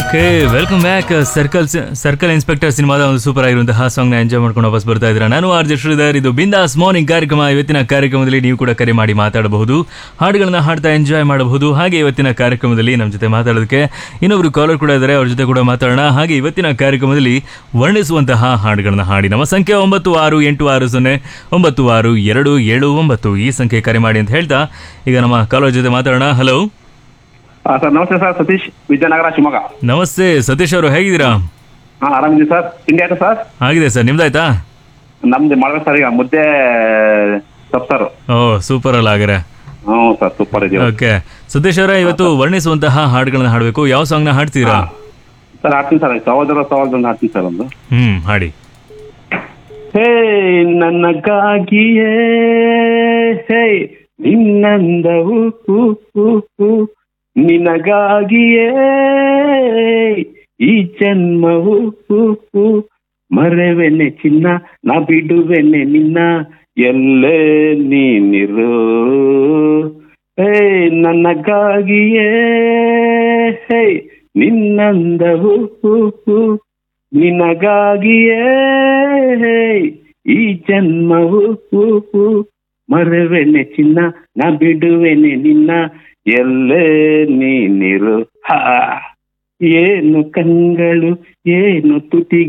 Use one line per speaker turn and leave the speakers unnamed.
okay welcome back circle circle inspector ಸಿನಿಮಾದ ಒಂದು super ಆಗಿರುವಂತಹ ಸಾಂಗ್ ನ ಎಂಜಾಯ್ ಮಾಡ್ಕೊಂಡು ವಾಪಸ್ ಬರ್ತಾ ಇದ್ದೀರಾ ನಾನು ಆರ್ ಜೆ ಶ್ರೀಧರ್ ಇದು ಬಿಂದಾಸ್ ಮಾರ್ನಿಂಗ್ ಕಾರ್ಯಕ್ರಮ ಇವತ್ತಿನ ಕಾರ್ಯಕ್ರಮದಲ್ಲಿ ನೀವು ಕೂಡ ಕರೆ ಮಾಡಿ ಮಾತಾಡಬಹುದು ಹಾಡುಗಳನ್ನ ಹಾಡ್ತಾ ಎಂಜಾಯ್ ಮಾಡಬಹುದು ಹಾಗೆ ಇವತ್ತಿನ ಕಾರ್ಯಕ್ರಮದಲ್ಲಿ ನಮ್ಮ ಜೊತೆ ಮಾತಾಡೋದಕ್ಕೆ ಇನ್ನೊಬ್ರು ಕಾಲರ್ ಕೂಡ ಇದ್ದಾರೆ ಅವ್ರ ಜೊತೆ ಕೂಡ ಮಾತಾಡೋಣ ಹಾಗೆ ಇವತ್ತಿನ ಕಾರ್ಯಕ್ರಮದಲ್ಲಿ ವರ್ಣಿಸುವಂತಹ ಹಾಡುಗಳನ್ನ ಹಾಡಿ ನಮ್ಮ ಸಂಖ್ಯೆ ಒಂಬತ್ತು ಆರು ಎಂಟು ಆರು ಸೊನ್ನೆ ಒಂಬತ್ತು ಆರು ಎರಡು ಏಳು ಒಂಬತ್ತು ಈ ಸಂಖ್ಯೆ ಕರೆ ಮಾಡಿ ಅಂತ ಹೇಳ್ತಾ ಈಗ ನಮ್ಮ ಕಾಲರ್ ಜೊತೆ ಮಾತಾಡೋಣ ಹಲೋ
ಆ, ಸರ್ ನಮಸ್ತೆ ಸರ್ ಸತೀಶ್ ವಿದ್ಯಾನಗರ ಶಿವಮೊಗ್ಗ
ನಮಸ್ತೆ ಸತೀಶ್ ಅವರು ಹೇಗಿದ್ದೀರಾ
ಹಾ ಆರಾಮಿದ್ದೀವಿ ಸರ್ ತಿಂಡಿ ಆಯ್ತಾ ಸರ್
ಆಗಿದೆ ಸರ್ ನಿಮ್ದಾಯ್ತಾ
ನಮ್ದು ಮಾಡ್ಬೇಕು ಸರ್ ಈಗ ಮುದ್ದೆ ಸೊಪ್ಪು ಸರ್
ಓ ಸೂಪರ್ ಅಲ್ಲ ಹಾಗಾರೆ
ಹ್ಞೂ ಸರ್ ಸೂಪರ್ ಇದೆಯಲ್ಲ
ಓಕೆ ಸತೀಶ್ ಅವರೇ ಇವತ್ತು ವರ್ಣಿಸುವಂತಹ ಹಾಡುಗಳನ್ನ ಹಾಡಬೇಕು ಯಾವ ಸಾಂಗ್ನ ಹಾಡ್ತೀರಾ
ಸರ್ ಆಡ್ತೀನಿ ಸರ್ ಸಹೋದರ ಸಹೋದರ ಆಡ್ತೀನಿ ಸರ್ ಒಂದು
ಹ್ಮ್ ಹಾಡಿ
ಹೇ ನನಗಾಗಿಯೇ ಹೇ ನಿನ್ನಂದವು ಹೂ, ಹೂ, ಹೂ, ನಿನಗಾಗಿಯೇ ಈ ಜನ್ಮವು ಹೂ, ಹೂ, ಮರೆವೆನೆ ಚಿನ್ನ ನಾ ಬಿಡುವೆನೆ ನಿನ್ನ ಎಲ್ಲೇ ನೀನಿರು ಹೇ ನನಗಾಗಿಯೇ ಹೇ ನಿನ್ನಂದವು ಹೂ, ಹೂ, ನಿನಗಾಗಿಯೇ ಈ ಜನ್ಮವು ಹೂ, ಹೂ, ಮರೆವೆನೆ ಚಿನ್ನ ನಾ ಬಿಡುವೆನೆ ನಿನ್ನ ಎಲ್ಲೇ ನೀನಿರು ಹಾ ಏನು ಕಂಗಳು ಏನು ತುಟಿ